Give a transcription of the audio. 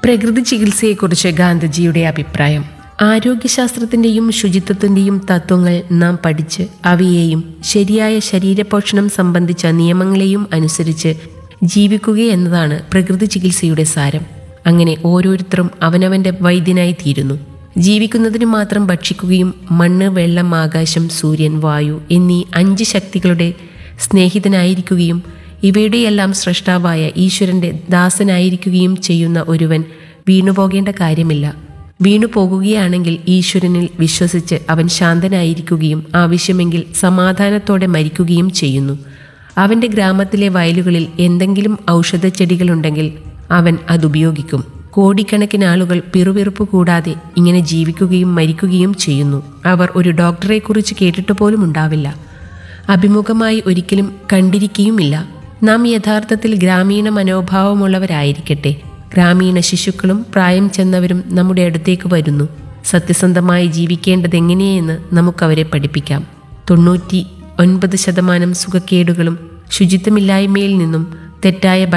പ്രകൃതി ചികിത്സയെക്കുറിച്ച് ഗാന്ധിജിയുടെ അഭിപ്രായം ആരോഗ്യശാസ്ത്രത്തിൻ്റെയും ശുചിത്വത്തിൻ്റെയും തത്വങ്ങൾ നാം പഠിച്ച് അവയെയും ശരിയായ ശരീരപോഷണം സംബന്ധിച്ച നിയമങ്ങളെയും അനുസരിച്ച് ജീവിക്കുക എന്നതാണ് പ്രകൃതി ചികിത്സയുടെ സാരം അങ്ങനെ ഓരോരുത്തരും അവനവൻ്റെ വൈദ്യനായി തീരുന്നു ജീവിക്കുന്നതിന് മാത്രം ഭക്ഷിക്കുകയും മണ്ണ് വെള്ളം ആകാശം സൂര്യൻ വായു എന്നീ അഞ്ച് ശക്തികളുടെ സ്നേഹിതനായിരിക്കുകയും ഇവയുടെയെല്ലാം സൃഷ്ടാവായ ഈശ്വരന്റെ ദാസനായിരിക്കുകയും ചെയ്യുന്ന ഒരുവൻ വീണുപോകേണ്ട കാര്യമില്ല വീണു പോകുകയാണെങ്കിൽ ഈശ്വരനിൽ വിശ്വസിച്ച് അവൻ ശാന്തനായിരിക്കുകയും ആവശ്യമെങ്കിൽ സമാധാനത്തോടെ മരിക്കുകയും ചെയ്യുന്നു അവന്റെ ഗ്രാമത്തിലെ വയലുകളിൽ എന്തെങ്കിലും ഔഷധച്ചെടികളുണ്ടെങ്കിൽ അവൻ അതുപയോഗിക്കും കോടിക്കണക്കിന് ആളുകൾ പിറുപിറുപ്പ് കൂടാതെ ഇങ്ങനെ ജീവിക്കുകയും മരിക്കുകയും ചെയ്യുന്നു അവർ ഒരു ഡോക്ടറെക്കുറിച്ച് കേട്ടിട്ട് പോലും ഉണ്ടാവില്ല അഭിമുഖമായി ഒരിക്കലും കണ്ടിരിക്കുകയുമില്ല നാം യഥാർത്ഥത്തിൽ ഗ്രാമീണ മനോഭാവമുള്ളവരായിരിക്കട്ടെ ഗ്രാമീണ ശിശുക്കളും പ്രായം ചെന്നവരും നമ്മുടെ അടുത്തേക്ക് വരുന്നു സത്യസന്ധമായി ജീവിക്കേണ്ടതെങ്ങനെയെന്ന് നമുക്കവരെ പഠിപ്പിക്കാം തൊണ്ണൂറ്റി ഒൻപത് ശതമാനം സുഖക്കേടുകളും ശുചിത്വമില്ലായ്മയിൽ നിന്നും തെറ്റായ